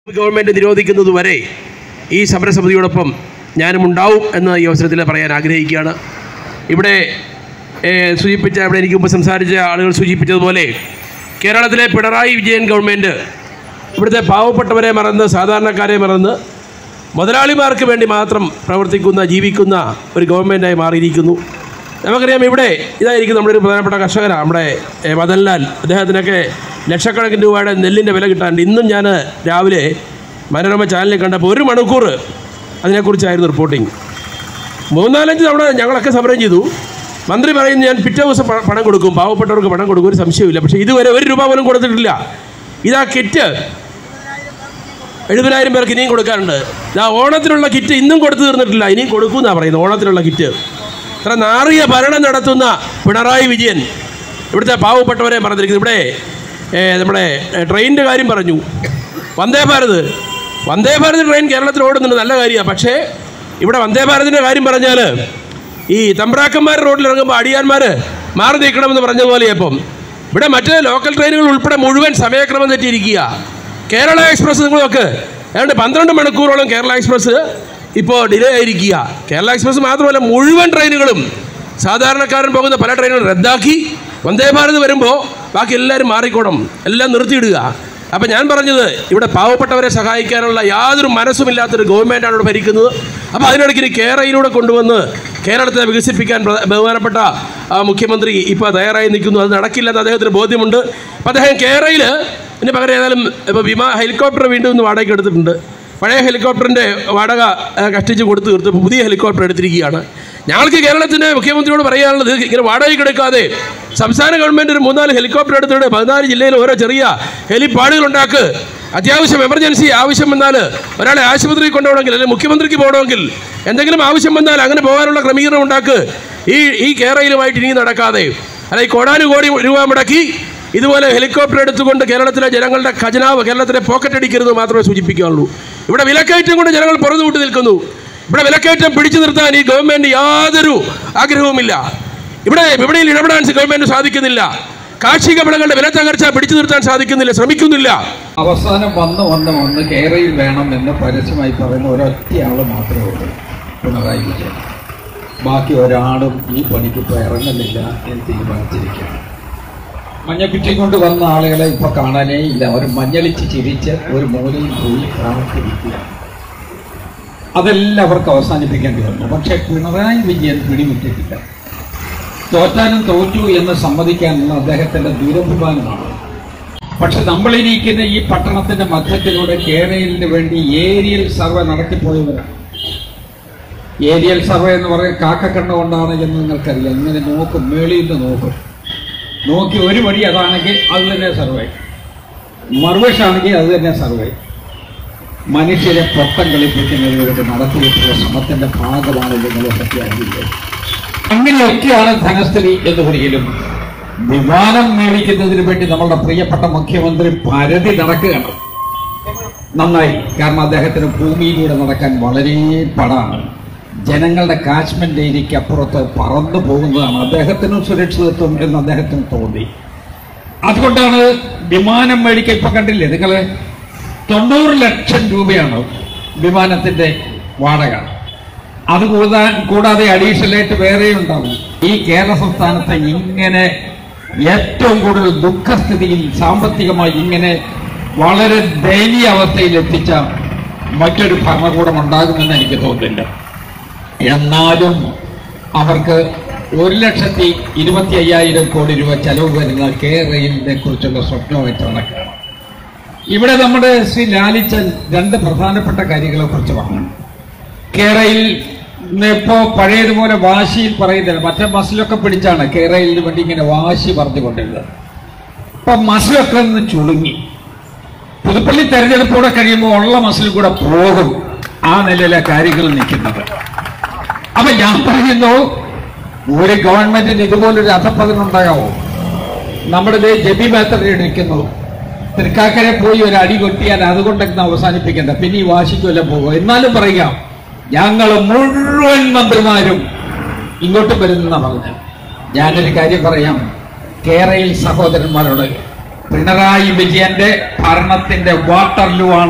Government നിരോധിക്കുന്നതുവരെ ഈ സമരസമിതിയോടൊപ്പം ഞാനും ഉണ്ടാവും എന്ന് ഈ അവസരത്തിൽ പറയാൻ ആഗ്രഹിക്കുകയാണ് ഇവിടെ ഏഹ്, സൂചിപ്പിച്ച ഇവിടെ എനിക്ക് മുമ്പ് സംസാരിച്ച ആളുകൾ സൂചിപ്പിച്ചതുപോലെ കേരളത്തിലെ പിണറായി വിജയൻ ഗവൺമെൻറ് ഇവിടുത്തെ പാവപ്പെട്ടവരെ മറന്ന് സാധാരണക്കാരെ മറന്ന് മുതലാളിമാർക്ക് വേണ്ടി മാത്രം പ്രവർത്തിക്കുന്ന ജീവിക്കുന്ന ഒരു ഗവൺമെൻറ്റായി മാറിയിരിക്കുന്നു നമുക്കറിയാം ഇവിടെ ഇതായിരിക്കും നമ്മുടെ ഒരു പ്രധാനപ്പെട്ട കർഷകനാണ് നമ്മുടെ ഏഹ്, മദൻലാൽ അദ്ദേഹത്തിനൊക്കെ ലക്ഷക്കണക്കിന് രൂപയുടെ നെല്ലിൻ്റെ വില കിട്ടാണ്ട് ഇന്നും ഞാൻ രാവിലെ മനോരമ ചാനലിൽ കണ്ടപ്പോൾ ഒരു മണിക്കൂർ അതിനെക്കുറിച്ചായിരുന്നു റിപ്പോർട്ടിങ് മൂന്നാലഞ്ച് തവണ ഞങ്ങളൊക്കെ സമരം ചെയ്തു മന്ത്രി പറയുന്നു ഞാൻ പിറ്റേ ദിവസം പ- പണം കൊടുക്കും പാവപ്പെട്ടവർക്ക് പണം കൊടുക്കും ഒരു സംശയമില്ല പക്ഷേ ഇതുവരെ ഒരു രൂപ പോലും കൊടുത്തിട്ടില്ല ഇതാ കിറ്റ് എഴുപതിനായിരം പേർക്ക് ഇനിയും കൊടുക്കാറുണ്ട് ഇതാ ഓണത്തിനുള്ള കിറ്റ് ഇന്നും കൊടുത്തു തീർന്നിട്ടില്ല ഇനിയും കൊടുക്കുമെന്നാണ് പറയുന്നത് ഓണത്തിനുള്ള കിറ്റ് ഇത്ര നാറിയ ഭരണം നടത്തുന്ന പിണറായി വിജയൻ ഇവിടുത്തെ പാവപ്പെട്ടവരെ മറന്നിരിക്കുന്നു ഇവിടെ ഏ, നമ്മുടെ ട്രെയിനിൻ്റെ കാര്യം പറഞ്ഞു വന്ദേ ഭാരത് വന്ദേ ഭാരത് ട്രെയിൻ കേരളത്തിൽ ഓടുന്നുണ്ട് നല്ല കാര്യമാണ് പക്ഷേ ഇവിടെ വന്ദേ ഭാരതിൻ്റെ കാര്യം പറഞ്ഞാൽ ഈ തമ്പ്രാക്കന്മാർ റോഡിൽ ഇറങ്ങുമ്പോൾ അടിയാന്മാർ മാറി നിൽക്കണമെന്ന് പറഞ്ഞതുപോലെ ഇപ്പം ഇവിടെ മറ്റേ ലോക്കൽ ട്രെയിനുകൾ ഉൾപ്പെടെ മുഴുവൻ സമയക്രമം തെറ്റിയിരിക്കുക കേരള എക്സ്പ്രസ് നിങ്ങൾ നോക്ക് ഏതാണ്ട് പന്ത്രണ്ട് മണിക്കൂറോളം കേരള എക്സ്പ്രസ് ഇപ്പോൾ ഡിലേ ആയിരിക്കുക കേരള എക്സ്പ്രസ് മാത്രമല്ല മുഴുവൻ ട്രെയിനുകളും സാധാരണക്കാരൻ പോകുന്ന പല ട്രെയിനുകളും റദ്ദാക്കി വന്ദേ ഭാരത് വരുമ്പോൾ ബാക്കി എല്ലാവരും മാറിക്കോണം എല്ലാം നിർത്തിയിടുക അപ്പം ഞാൻ പറഞ്ഞത് ഇവിടെ പാവപ്പെട്ടവരെ സഹായിക്കാനുള്ള യാതൊരു മനസ്സുമില്ലാത്തൊരു ഗവൺമെൻറ്റാണ് ഇവിടെ ഭരിക്കുന്നത് അപ്പോൾ അതിനിടയ്ക്ക് ഇനി കേരളയിലൂടെ കൊണ്ടുവന്ന് കേരളത്തെ വികസിപ്പിക്കാൻ പ്ര- ബഹുമാനപ്പെട്ട ആ, മുഖ്യമന്ത്രി ഇപ്പോൾ തയ്യാറായി നിൽക്കുന്നു അത് നടക്കില്ലെന്ന് അദ്ദേഹത്തിന് ബോധ്യമുണ്ട് അപ്പോൾ അദ്ദേഹം കേരളയിൽ ഇതിന് പകരം ഏതായാലും ഇപ്പോൾ വിമാ ഹെലികോപ്റ്റർ വീണ്ടും ഒന്ന് വാടകയ്ക്ക് എടുത്തിട്ടുണ്ട് പഴയ ഹെലികോപ്റ്ററിൻ്റെ വാടക ആ, കഷ്ടിച്ച് കൊടുത്തു തീർത്ത് ഇപ്പോൾ പുതിയ ഹെലികോപ്റ്റർ എടുത്തിരിക്കുകയാണ് ഞങ്ങൾക്ക് കേരളത്തിൻ്റെ മുഖ്യമന്ത്രിയോട് പറയാനുള്ളത് ഇങ്ങനെ വാടകയ്ക്ക് എടുക്കാതെ സംസ്ഥാന ഗവൺമെൻറ് ഒരു മൂന്നാല് ഹെലികോപ്റ്റർ എടുത്തിട്ട് പതിനാല് ജില്ലയിൽ ഓരോ ചെറിയ ഹെലിപ്പാഡുകൾ ഉണ്ടാക്ക് അത്യാവശ്യം എമർജൻസി ആവശ്യം വന്നാൽ ഒരാളെ ആശുപത്രിയിൽ കൊണ്ടുപോകണമെങ്കിൽ അല്ലെങ്കിൽ മുഖ്യമന്ത്രിക്ക് പോകണമെങ്കിൽ എന്തെങ്കിലും ആവശ്യം വന്നാൽ അങ്ങനെ പോകാനുള്ള ക്രമീകരണം ഉണ്ടാക്ക് ഈ ഈ കേരളയിലുമായിട്ട് ഇനി നടക്കാതെ അല്ല ഈ കോടാനുകോടി രൂപ മുടക്കി ഇതുപോലെ ഹെലികോപ്റ്റർ എടുത്തുകൊണ്ട് കേരളത്തിലെ ജനങ്ങളുടെ ഖജനാവ് കേരളത്തിലെ പോക്കറ്റ് അടിക്കരുത് മാത്രമേ സൂചിപ്പിക്കാനുള്ളൂ ഇവിടെ വിലക്കയറ്റം കൊണ്ട് ജനങ്ങൾ പുറത്തു വിട്ട് നിൽക്കുന്നു ഇവിടെ വിലക്കയറ്റം പിടിച്ചു നിർത്താൻ ഈ ഗവൺമെന്റ് യാതൊരു ആഗ്രഹവുമില്ല ഇവിടെ വിപണിയിൽ ഇടപെടാൻ ഗവൺമെന്റ് സാധിക്കുന്നില്ല കാർഷിക വിളകളുടെ വില തകർച്ച പിടിച്ചു നിർത്താൻ സാധിക്കുന്നില്ല ശ്രമിക്കുന്നില്ല അവസാനം വന്ന് വന്ന് വന്ന് കേരയിൽ വേണം എന്ന് പരസ്യമായി പറയുന്ന ഒരൊറ്റയാൾ മാത്രമേ ഉള്ളൂ പിണറായി വിജയൻ ബാക്കി ഒരാളും ഈ പണിക്ക് ഇപ്പോൾ ഇറങ്ങുന്നില്ല എന്ന് തീരുമാനിച്ചിരിക്കുകയാണ് മഞ്ഞക്കുറ്റി കൊണ്ട് വന്ന ആളുകളെ ഇപ്പൊ കാണാനേ ഇല്ല അവർ മഞ്ഞളിച്ച് ചിരിച്ച് ഒരു മൂലയിൽ പോയി പ്രാർത്ഥിക്കുകയാണ് അതെല്ലാം അവർക്ക് അവസാനിപ്പിക്കേണ്ടി വന്നു പക്ഷെ പിണറായി വിജയൻ പിടിവിട്ടിട്ടില്ല തോറ്റാനും തോറ്റു എന്ന് സമ്മതിക്കാനുള്ള അദ്ദേഹത്തിന്റെ ദുരഭിമാനമാണ് പക്ഷെ നമ്മളിരിക്കുന്ന ഈ പട്ടണത്തിന്റെ മധ്യത്തിലൂടെ കേരളത്തിന് വേണ്ടി ഏരിയൽ സർവേ നടത്തിപ്പോയവരാണ് ഏരിയൽ സർവേ എന്ന് പറയുന്നത് കാക്കക്കണ്ണ കൊണ്ടാണ് എന്ന് നിങ്ങൾക്കറിയാം ഇങ്ങനെ നോക്കും മേളിൽ നിന്ന് നോക്കും നോക്കി ഒരു വഴി അതാണെങ്കിൽ അത് തന്നെ സർവേ മറുവശാണെങ്കിൽ അത് തന്നെ സർവേ മനുഷ്യരെ പൊട്ടം കളിപ്പിക്കുന്നതിന് വേണ്ടി നടത്തിയിട്ടുള്ള ശ്രമത്തിന്റെ ഭാഗമാണ് നിങ്ങളെ പറ്റി അറിയില്ലേ അങ്ങനെയൊക്കെയാണ് ധനസ്ഥിതി എന്ന് പറയലും വിമാനം മേടിക്കുന്നതിന് വേണ്ടി നമ്മളുടെ പ്രിയപ്പെട്ട മുഖ്യമന്ത്രി പരതി നടക്കുകയാണ് നന്നായി കാരണം അദ്ദേഹത്തിന് ഭൂമിയിലൂടെ നടക്കാൻ വളരെ പടാണ് ജനങ്ങളുടെ കാശ്മീർ ഏരിയയ്ക്ക് അപ്പുറത്ത് പറന്നു പോകുന്നതാണ് അദ്ദേഹത്തിനും സുരക്ഷിതത്വം എന്ന് അദ്ദേഹത്തിന് തോന്നി അതുകൊണ്ടാണ് വിമാനം മേടിക്കൽ ഇപ്പൊ കണ്ടില്ലേ നിങ്ങൾ തൊണ്ണൂറ് ലക്ഷം രൂപയാണ് വിമാനത്തിന്റെ വാടക അത് കൂടാ കൂടാതെ അഡീഷണൽ ആയിട്ട് വേറെ ഉണ്ടാവും ഈ കേരള സംസ്ഥാനത്തെ ഇങ്ങനെ ഏറ്റവും കൂടുതൽ ദുഃഖസ്ഥിതിയിൽ സാമ്പത്തികമായി ഇങ്ങനെ വളരെ ദയനീയ അവസ്ഥയിൽ എത്തിച്ച മറ്റൊരു ഭരണകൂടം ഉണ്ടാകുമെന്ന് എനിക്ക് തോന്നുന്നില്ല എന്നാലും അവർക്ക് ഒരു ലക്ഷത്തി ഇരുപത്തി അയ്യായിരം കോടി രൂപ ചെലവ് വരുന്ന കെ റെയിലിനെ കുറിച്ചുള്ള സ്വപ്നമായിട്ട് നടക്കുകയാണ് ഇവിടെ നമ്മുടെ ശ്രീ ലാലിച്ചൻ രണ്ട് പ്രധാനപ്പെട്ട കാര്യങ്ങളെ കുറിച്ച് പറഞ്ഞു കേരളയിൽ ഇപ്പോ പഴയതുപോലെ വാശിയിൽ പറയുന്നില്ല മറ്റേ മസിലൊക്കെ പിടിച്ചാണ് കേരളയിലിന് വേണ്ടി ഇങ്ങനെ വാശി പറഞ്ഞുകൊണ്ടിരുന്നത് ഇപ്പൊ മസിലൊക്കെ ഒന്ന് ചുളുങ്ങി പുതുപ്പള്ളി തെരഞ്ഞെടുപ്പോടെ കഴിയുമ്പോൾ ഉള്ള മസിൽ കൂടെ പോകും ആ നിലയിലെ കാര്യങ്ങൾ നിൽക്കുന്നത് അപ്പൊ ഞാൻ പറയുന്നു ഒരു ഗവൺമെന്റിന് ഇതുപോലൊരു അധപ്പതനുണ്ടാകാവോ നമ്മുടെ ദേ ജബി മേത്തർ ഇരിക്കുന്നു തൃക്കാക്കരെ പോയി ഒരു അടി കൊട്ടിയാൽ അതുകൊണ്ടൊക്കെ അവസാനിപ്പിക്കണ്ട പിന്നെ ഈ വാശിക്കുമല്ല പോകും എന്നാലും പറയാം ഞങ്ങൾ മുഴുവൻ മന്ത്രിമാരും ഇങ്ങോട്ട് വരുന്ന പറഞ്ഞു ഞാനൊരു കാര്യം പറയാം കേരളയിൽ സഹോദരന്മാരോട് പിണറായി വിജയന്റെ ഭരണത്തിന്റെ വാട്ടർലൂ ആണ്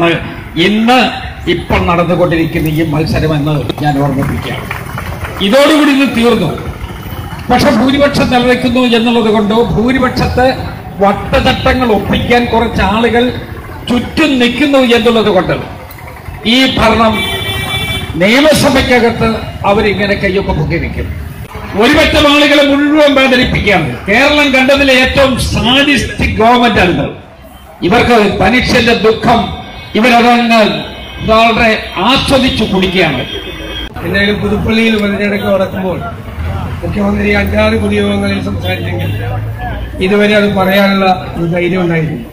ഇന്ന് ഇപ്പോൾ നടന്നുകൊണ്ടിരിക്കുന്ന ഈ മത്സരം എന്ന് ഞാൻ ഓർമ്മിപ്പിക്കുകയാണ് ഇതോടുകൂടി ഇത് തീർന്നു പക്ഷെ ഭൂരിപക്ഷം നിലനിൽക്കുന്നു എന്നുള്ളത് കൊണ്ടോ ഭൂരിപക്ഷത്തെ വട്ടചട്ടങ്ങൾ ഒപ്പിക്കാൻ കുറച്ച് ആളുകൾ ചുറ്റും നിൽക്കുന്നു എന്നുള്ളത് കൊണ്ട് ഈ ഭരണം നിയമസഭയ്ക്കകത്ത് അവരിങ്ങനെ കയ്യൊക്കെ പൊക്കി നിൽക്കും ഒരുപറ്റം ആളുകളെ മുഴുവൻ വേദനിപ്പിക്കുകയാണ് കേരളം കണ്ടതിലെ ഏറ്റവും സാഡിസ്റ്റിക് ഗവൺമെന്റ് ആണ് ഇവർക്ക് മനുഷ്യന്റെ ദുഃഖം ഇവരതങ്ങ് വളരെ ആസ്വദിച്ചു കുടിക്കുകയാണ് എന്തായാലും പുതുപ്പള്ളിയിൽ ഉപതെരഞ്ഞെടുപ്പ് നടക്കുമ്പോൾ മുഖ്യമന്ത്രി അഞ്ചാറ് പൊതുയോഗങ്ങളിൽ സംസാരിച്ചെങ്കിൽ ഇതുവരെ അത് പറയാനുള്ള ഒരു ധൈര്യം ഉണ്ടായിരുന്നു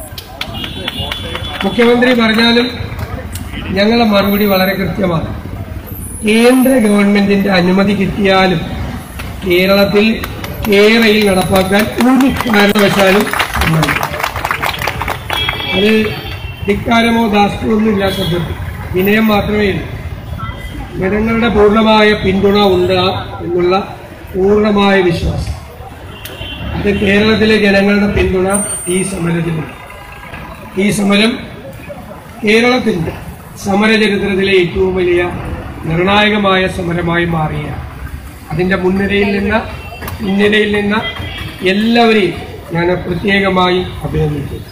മുഖ്യമന്ത്രി പറഞ്ഞാലും ഞങ്ങളുടെ മറുപടി വളരെ കൃത്യമാണ് കേന്ദ്ര ഗവൺമെന്റിന്റെ അനുമതി കിട്ടിയാലും കേരളത്തിൽ കേരയിൽ നടപ്പാക്കാൻ ഒരു കാരണവശാലും സമ്മതിക്കില്ല. അത് ധിക്കാരമോ ദാസ്യമൊന്നും ഇല്ലാത്ത വിനയം മാത്രമേ ഉള്ളൂ ജനങ്ങളുടെ പൂർണ്ണമായ പിന്തുണ ഉണ്ട് എന്നുള്ള പൂർണ്ണമായ വിശ്വാസം അത് കേരളത്തിലെ ജനങ്ങളുടെ പിന്തുണ ഈ സമരത്തിനുണ്ട് ഈ സമരം കേരളത്തിന്റെ സമരചരിത്രത്തിലെ ഏറ്റവും വലിയ നിർണായകമായ സമരമായി മാറിയ അതിന്റെ മുൻനിരയിൽ നിന്ന് പിൻനിരയിൽ നിന്ന് എല്ലാവരെയും ഞാൻ പ്രത്യേകമായി അഭിനന്ദിക്കുന്നു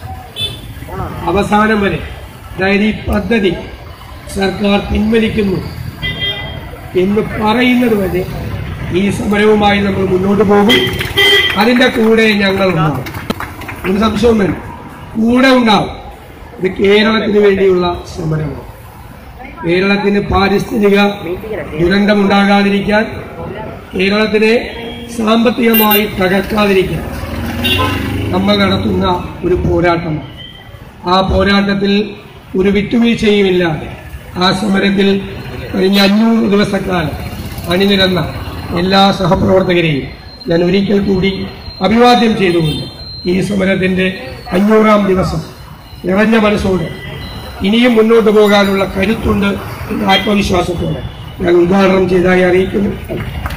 അവസാനം വരെ അതായത് ഈ പദ്ധതി സർക്കാർ പിൻവലിക്കുന്നു എന്ന് പറയുന്നത് വരെ ഈ സമരവുമായി നമ്മൾ മുന്നോട്ട് പോകും അതിന്റെ കൂടെ ഞങ്ങൾ ഉണ്ടാവും ഒരു സംശയവും വേണ്ട കൂടെ ഉണ്ടാവും ഇത് കേരളത്തിന് വേണ്ടിയുള്ള സമരമാണ് കേരളത്തിന് പാരിസ്ഥിതിക ദുരന്തമുണ്ടാകാതിരിക്കാൻ കേരളത്തിനെ സാമ്പത്തികമായി തകർക്കാതിരിക്കാൻ നമ്മൾ നടത്തുന്ന ഒരു പോരാട്ടമാണ് ആ പോരാട്ടത്തിൽ ഒരു വിട്ടുവീഴ്ചയുമില്ലാതെ ആ സമരത്തിൽ കഴിഞ്ഞ അഞ്ഞൂറ് ദിവസക്കാലം അണിനിരന്ന എല്ലാ സഹപ്രവർത്തകരെയും ഞാൻ ഒരിക്കൽ കൂടി അഭിവാദ്യം ചെയ്തുകൊണ്ട് ഈ സമരത്തിന്റെ അഞ്ഞൂറാം ദിവസം നിറഞ്ഞ മനസ്സോടെ ഇനിയും മുന്നോട്ട് പോകാനുള്ള കരുത്തുണ്ട് എന്ന ആത്മവിശ്വാസത്തോടെ ഞാൻ ഉദ്ഘാടനം ചെയ്തതായി അറിയിക്കുന്നു